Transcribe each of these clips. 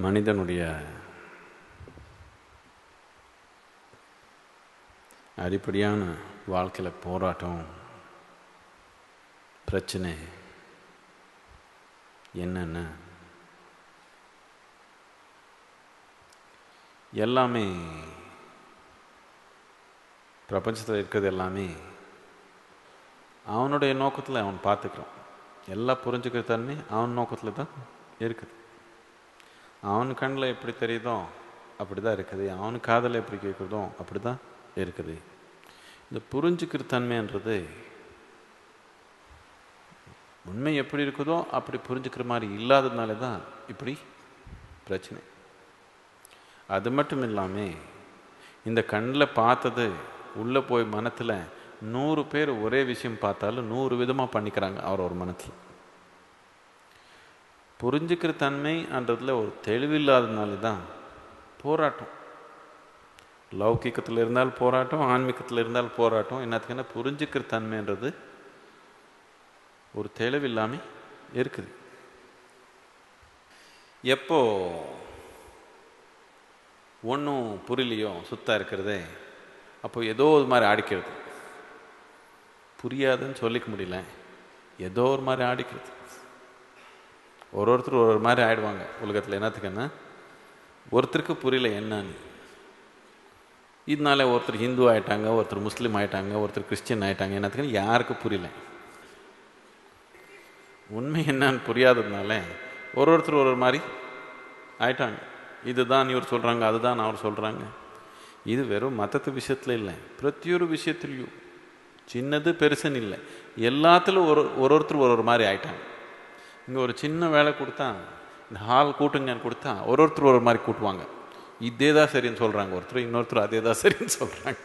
மனிதனுடைய அடிப்படையான வாழ்க்கையில் போராட்டம் பிரச்சனை என்னென்ன எல்லாமே பிரபஞ்சத்தில் இருக்கிறது எல்லாமே அவனுடைய நோக்கத்தில் அவன் பார்த்துக்கிறான் எல்லாம் புரிஞ்சுக்கிற தன்மை அவன் நோக்கத்தில் தான் இருக்குது அவன் கண்ணில் எப்படி தெரியுதோ அப்படி தான் இருக்குது அவன் காதில் எப்படி கேட்குறதோ அப்படி தான் இருக்குது இந்த புரிஞ்சுக்கிற தன்மைன்றது உண்மை எப்படி இருக்குதோ அப்படி புரிஞ்சுக்கிற மாதிரி இல்லாததுனால தான் இப்படி பிரச்சனை அது மட்டும் இல்லாமல் இந்த கண்ணில் பார்த்தது உள்ளே போய் மனத்தில் நூறு பேர் ஒரே விஷயம் பார்த்தாலும் நூறு விதமாக பண்ணிக்கிறாங்க அவர் ஒரு மனத்தில் புரிஞ்சுக்கிற தன்மைன்றதுல ஒரு தெளிவில்லாததுனால தான் போராட்டம் லௌகிக்கத்தில் இருந்தால் போராட்டம் ஆன்மீகத்தில் இருந்தால் போராட்டம் என்னத்துக்குன்னா புரிஞ்சுக்கிற தன்மைன்றது ஒரு தெளிவில்லாமல் இருக்குது எப்போ ஒன்றும் புரியலையோ சுத்தம் இருக்கிறதே அப்போ ஏதோ ஒரு மாதிரி ஆடிக்கிறது புரியாதுன்னு சொல்லிக்க முடியல ஏதோ ஒரு மாதிரி ஆடிக்கிறது ஒரு ஒருத்தர் ஒரு ஒரு மாதிரி ஆயிடுவாங்க உலகத்தில் என்னத்துக்குன்னா ஒருத்தருக்கு புரியல என்னன்னு இதனால ஒருத்தர் ஹிந்து ஆயிட்டாங்க ஒருத்தர் முஸ்லீம் ஆயிட்டாங்க ஒருத்தர் கிறிஸ்டின் ஆயிட்டாங்க என்னத்துக்குன்னு யாருக்கு புரியல உண்மை என்னன்னு புரியாததுனால ஒரு ஒருத்தர் ஒரு ஒரு மாதிரி ஆயிட்டாங்க இதுதான் இவர் சொல்கிறாங்க அதுதான் அவர் சொல்கிறாங்க இது வெறும் மதத்து விஷயத்தில் இல்லை பிரத்தியொரு விஷயத்துலையும் சின்னது பெருசுன்னு இல்லை எல்லாத்துலையும் ஒரு ஒரு ஒருத்தர் ஒரு ஒரு மாதிரி ஆயிட்டாங்க இங்கே ஒரு சின்ன வேலை கொடுத்தா இந்த ஹால் கூட்டுங்கன்னு கொடுத்தா ஒரு ஒருத்தர் ஒரு மாதிரி கூட்டுவாங்க இதே தான் சரின்னு சொல்கிறாங்க ஒருத்தர் இன்னொருத்தர் அதே தான் சரின்னு சொல்கிறாங்க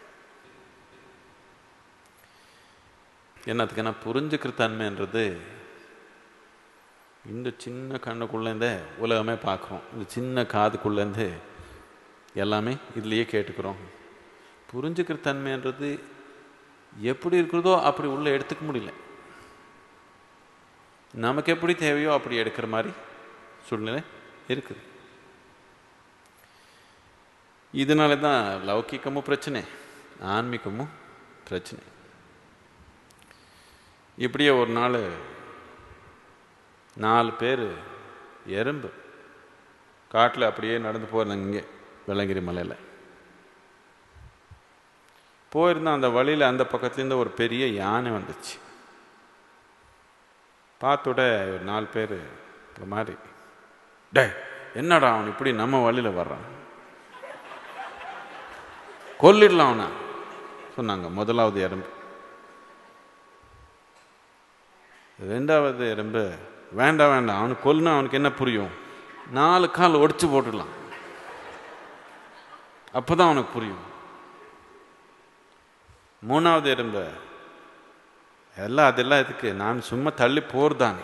என்னத்துக்குன்னா புரிஞ்சுக்கிற தன்மைன்றது இந்த சின்ன கண்ணுக்குள்ளேருந்தே உலகமே பார்க்குறோம் இந்த சின்ன காதுக்குள்ளேருந்து எல்லாமே இதுலேயே கேட்டுக்கிறோம் புரிஞ்சுக்கிற தன்மைன்றது எப்படி இருக்கிறதோ அப்படி உள்ளே எடுத்துக்க முடியல நமக்கு எப்படி தேவையோ அப்படி எடுக்கிற மாதிரி சூழ்நிலை இருக்குது இதனால தான் லௌகிக்கமும் பிரச்சனை ஆன்மீகமும் பிரச்சனை இப்படியே ஒரு நாள் நாலு பேர் எறும்பு காட்டில் அப்படியே நடந்து போயிருந்தாங்க இங்கே வெள்ளங்கிரி மலையில் போயிருந்தோம் அந்த வழியில் அந்த பக்கத்துலேருந்து ஒரு பெரிய யானை வந்துச்சு பார்த்தோட ஒரு நாலு பேர் இந்த மாதிரி டே என்னடா அவன் இப்படி நம்ம வழியில் வர்றான் கொல்லிடலாம் அவனை சொன்னாங்க முதலாவது எறும்பு ரெண்டாவது எறும்பு வேண்டாம் வேண்டாம் அவனுக்கு கொல்லுனா அவனுக்கு என்ன புரியும் நாலு கால் ஒடிச்சு போட்டுடலாம் அப்போதான் அவனுக்கு புரியும் மூணாவது எறும்பு எல்லாம் அதெல்லாம் இதுக்கு நான் சும்மா தள்ளி போர்தானே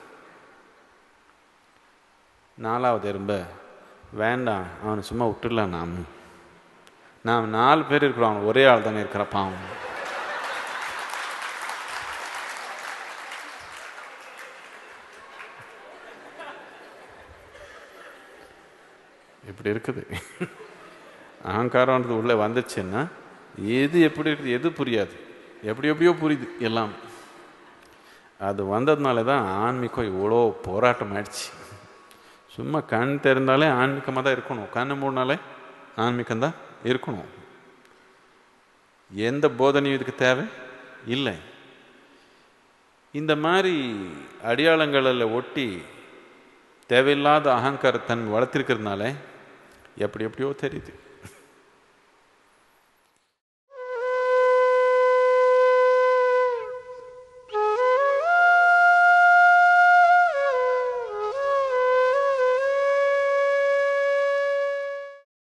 நாலாவது எறும்பு வேண்டாம் அவனை சும்மா விட்டுடலாம் நாம் நாம் நாலு பேர் இருக்கிறோம் அவன் ஒரே ஆள் தானே இருக்கிற பாவம் இப்படி இருக்குது அகங்காரம்ன்றது உள்ளே வந்துச்சுன்னா எது எப்படி இருக்குது எது புரியாது எப்படி எப்படியோ புரியுது எல்லாம் அது வந்ததுனால தான் ஆன்மீகம் இவ்வளோ போராட்டம் ஆயிடுச்சு சும்மா கண் தெரிந்தாலே ஆன்மீகமாக தான் இருக்கணும் கண்ணு மூடினாலே ஆன்மீகம் தான் இருக்கணும் எந்த போதனையும் இதுக்கு தேவை இல்லை இந்த மாதிரி அடையாளங்களில் ஒட்டி தேவையில்லாத அகங்காரத்தன் வளர்த்திருக்கிறதுனால எப்படி எப்படியோ தெரியுது